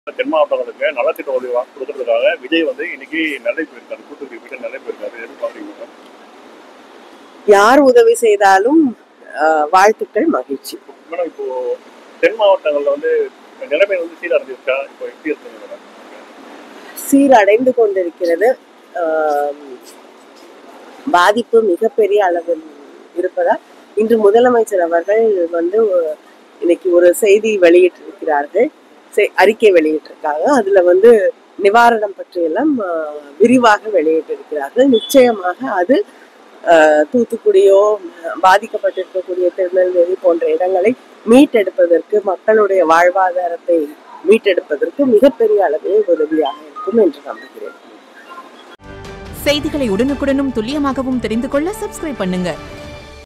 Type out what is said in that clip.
தென் மாவட்டங்களுக்கு நலத்திட்ட உதவி வா- கொடுக்கறதுக்காக விஜய் வந்து இன்னைக்கு நெல்லை போயிருக்காரு தூத்துக்குடி போயிட்டு நெல்லை போயிருக்காரு எது பாக்குறீங்க யார் உதவி செய்தாலும் ஆஹ், வாழ்த்துக்கள் மகிழ்ச்சி மேடம் இப்போ தென் மாவட்டங்கள்ல வந்து நிலைமை வந்து சீரடைஞ்சிருக்கா இப்போ எப்படி இருக்குங்க மேடம் சீரடைந்து கொண்டிருக்கிறது ஆம், பாதிப்பு மிகப்பெரிய அளவில் இருப்பதால் இன்று முதலமைச்சர் அவர்கள் வந்து ஒரு- இன்னைக்கு ஒரு செய்தி வெளியிட்டிருக்கிறார்கள் செ- அறிக்கை வெளியிட்டிருக்காங்க அதுல வந்து நிவாரணம் பற்றியெல்லாம் ஆ, விரிவாக வெளியிட்டிருக்கிறார்கள் நிச்சயமாக அது ஆ, தூத்துக்குடியோ பாதிக்கப்பட்டிருக்கக்கூடிய திருநெல்வேலி போன்ற இடங்களை மீட்டெடுப்பதற்கு மக்களுடைய வாழ்வாதாரத்தை மீட்டெடுப்பதற்கு மிகப்பெரிய அளவில் உதவியாக இருக்கும் என்று நம்புகிறேன் செய்திகளை உடனுக்குடனும் துல்லியமாகவும் தெரிந்து கொள்ள சப்ஸ்கிரைப் பண்ணுங்க